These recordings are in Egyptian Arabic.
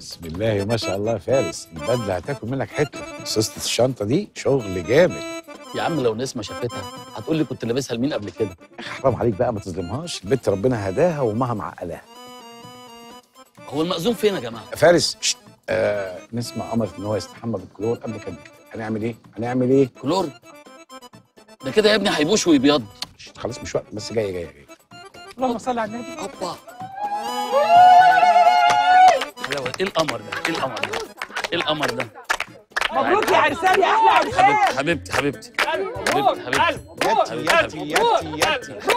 بسم الله ما شاء الله يا فارس البدله هتاكل منك حته سوسته الشنطه دي شغل جامد يا عم لو نسمه شافتها هتقول لي كنت لابسها لمين قبل كده حرام عليك بقى ما تظلمهاش البنت ربنا هداها وامها معقلاها هو المأذون فين يا جماعه فارس شت. آه نسمع امرت ان هو يستحمى بالكلور قبل كده هنعمل ايه هنعمل ايه كلور ده كده يا ابني هيبوش ويبيض شت. خلاص مش وقت بس جايه جايه جايه اللهم صل على النبي اوبا حلاوه ايه القمر ده ايه القمر ده ايه القمر ده مبروك يا عرسان يا احلى عرسان حبيبتي حبيبتي حبيبتي حبيبتي حبيبتي ياتي ياتي ياتي ياتي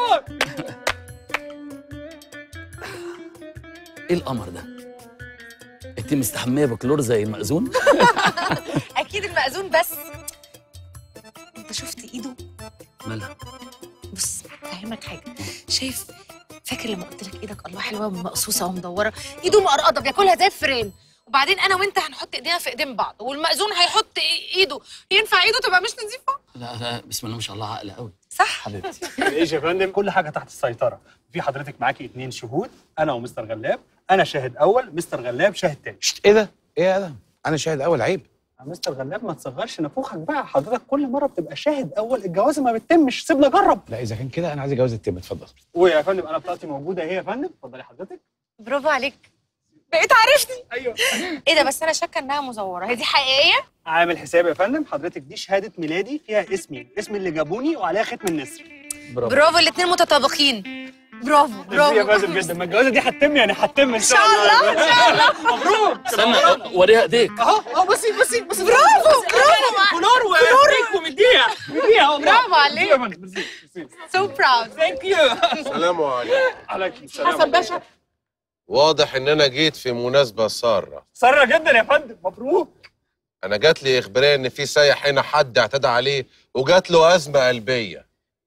ايه القمر ده انت مستحميه بكلور زي المأذون اكيد المأذون بس انت شفت ايده مالها بص فاهمك حاجه شايف فاكر لما قلت لك ايدك الله حلوه ومقصوصه ومدوره ايده مقرقضه بياكلها زي الفريم وبعدين انا وانت هنحط ايدينا في ايدين بعض والمأذون هيحط إي- ايده ينفع ايده تبقى مش نظيفه لا لا بسم الله ما شاء الله عقل قوي صح حبيبتي ايش يا فندم كل حاجه تحت السيطره في حضرتك معاكي اتنين شهود انا ومستر غلاب انا شاهد اول مستر غلاب شاهد تاني شت. ايه ده ايه يا ادم انا شاهد اول عيب يا مستر غلاب ما تصغرش نافوخك بقى حضرتك كل مره بتبقى شاهد اول الجوازه ما بتتمش سيبنا جرب لا اذا كان كده انا عايز اتجوز التم اتفضل ويا فندم انا بتاعتي موجوده اهي يا فندم اتفضلي حضرتك برافو عليك بقيت عارفني ايوه ايه ده بس انا شاكه انها مزوره هي دي حقيقيه عامل حساب يا فندم حضرتك دي شهاده ميلادي فيها اسمي اسم اللي جابوني وعليها ختم النسر برافو برافو الاتنين متطابقين برافو ميرسي يا برافو فندم جدا ما الجوازه دي هتتم يعني هتتم ان شاء الله ان شاء الله مبروك استنى وريها ايديك اهو اهو بصي بصي بصي برافو برافو كلور وكلور ومديها مديها والله برافو عليك. ميرسي يا فندم ميرسي ميرسي سو براود ثانك يو السلام عليكم عليكم السلام حسن باشا واضح ان انا جيت في مناسبه ساره سرة جدا يا فندم مبروك انا جات لي اخباريه ان في سايح هنا حد اعتدى عليه وجات له ازمه قلبيه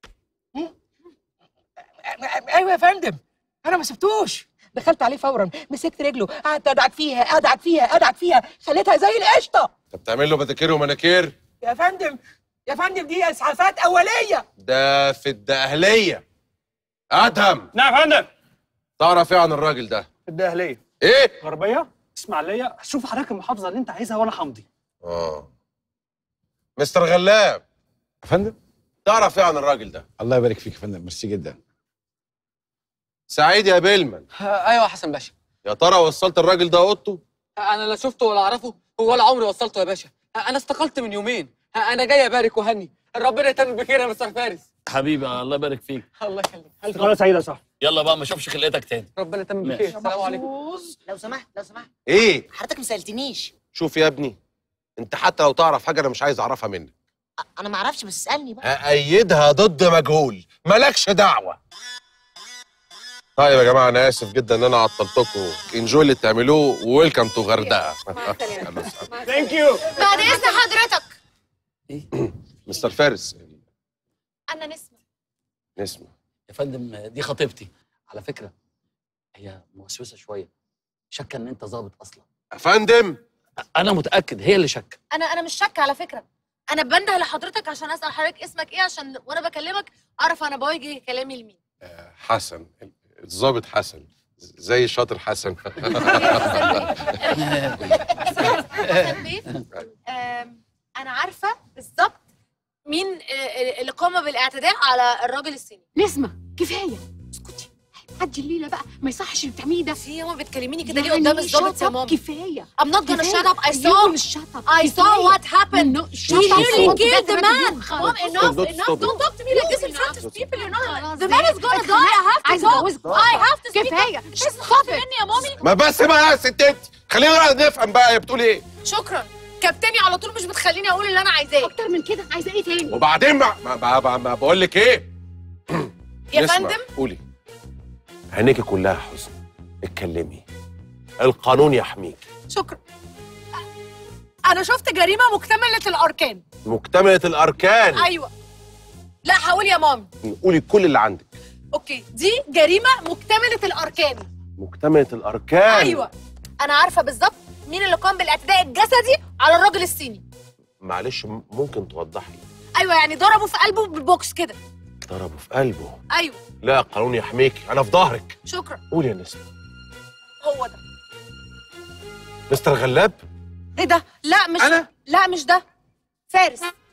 ايوه يا فندم انا ما سبتوش دخلت عليه فورا مسكت رجله قعدت ادعك فيها ادعك فيها ادعك فيها خليتها زي القشطه انت بتعمل له بديكير ومناكير يا فندم يا فندم دي اسعافات اوليه ده في الدقهليه ادهم نعم يا فندم تعرف ايه عن الراجل ده الدهلية ايه غربية اسماعيلية شوف حضرتك المحافظة اللي انت عايزها وانا همضي اه مستر غلاب يا فندم تعرف ايه عن الراجل ده الله يبارك فيك يا فندم ميرسي جدا سعيد يا بيلمن ايوه يا حسن باشا يا ترى وصلت الراجل ده اوضته انا لا شفته ولا اعرفه ولا عمري وصلته يا باشا انا استقلت من يومين انا جاي ابارك وهني ربنا يتم بخير يا مستر فارس حبيبي الله يبارك فيك الله يخليك ألف استقالة سعيدة صح يلا بقى ما اشوفش خلقتك تاني ربنا يتم ماشي. بخير السلام عليكم لو سمحت لو سمحت ايه حضرتك ما سالتنيش شوف يا ابني انت حتى لو تعرف حاجه انا مش عايز اعرفها منك أ- انا ما اعرفش بس اسالني بقى أأيدها ضد مجهول مالكش دعوة طيب يا جماعة أنا آسف جدا إن أنا عطلتكم انجوي اللي بتعملوه وويلكم تو غردقة ثانك يو بعد اذن حضرتك مستر فارس انا نسمه نسمة يا فندم دي خطيبتي على فكره هي موسوسه شويه شاكه ان انت ظابط اصلا يا فندم انا متاكد هي اللي شاكه انا انا مش شاكه على فكره انا بنده لحضرتك عشان اسال حضرتك اسمك ايه عشان وانا بكلمك اعرف انا بوجه كلامي لمين حسن الظابط حسن زي الشاطر حسن حسن بيه آم، انا عارفه بالظبط مين آه، اللي قام بالاعتداء على الراجل الصيني نسمة كفاية اسكتي عدي الليلة بقى ما يصحش اللي بتعمليه ده في يوم بتكلميني كده ليه قدام الظابط يا ماما كفاية I'm not gonna كفاية. shut up I You saw will shut up. I saw كفاية. what happened No, He shut up. nearly killed the بجد man بجد Mom خلاص. enough Stop, enough stop. don't talk to me like this in front of people you know خلاص the man is gonna اتخنقت. die I have to عايزة talk أتجوزك. I have to speak كفاية. up بس خافي مني يا مامي ما بس بقى يا ست انت خلينا نفهم بقى هي بتقول ايه شكرا كابتني على طول مش بتخليني اقول اللي انا عايزاه أكتر من كده عايزة إيه تاني؟ وبعدين ما, ما, ما, ما, ما بقول لك ايه يا نسمع. فندم قولي عينيكي كلها حزن اتكلمي القانون يحميك شكرا انا شفت جريمه مكتمله الاركان مكتملة الأركان ايوه لا هقول يا مامي قولي كل اللي عندك اوكي دي جريمه مكتمله الاركان مكتملة الأركان ايوه انا عارفه بالظبط مين اللي قام بالاعتداء الجسدي على الراجل الصيني معلش م- ممكن توضحي ايوه يعني ضربه في قلبه بالبوكس كده ضربه في قلبه ايوه لا القانون يحميك انا في ظهرك شكرا قولي يا نسمة هو ده مستر غلاب ايه ده لا مش أنا؟ لا مش ده فارس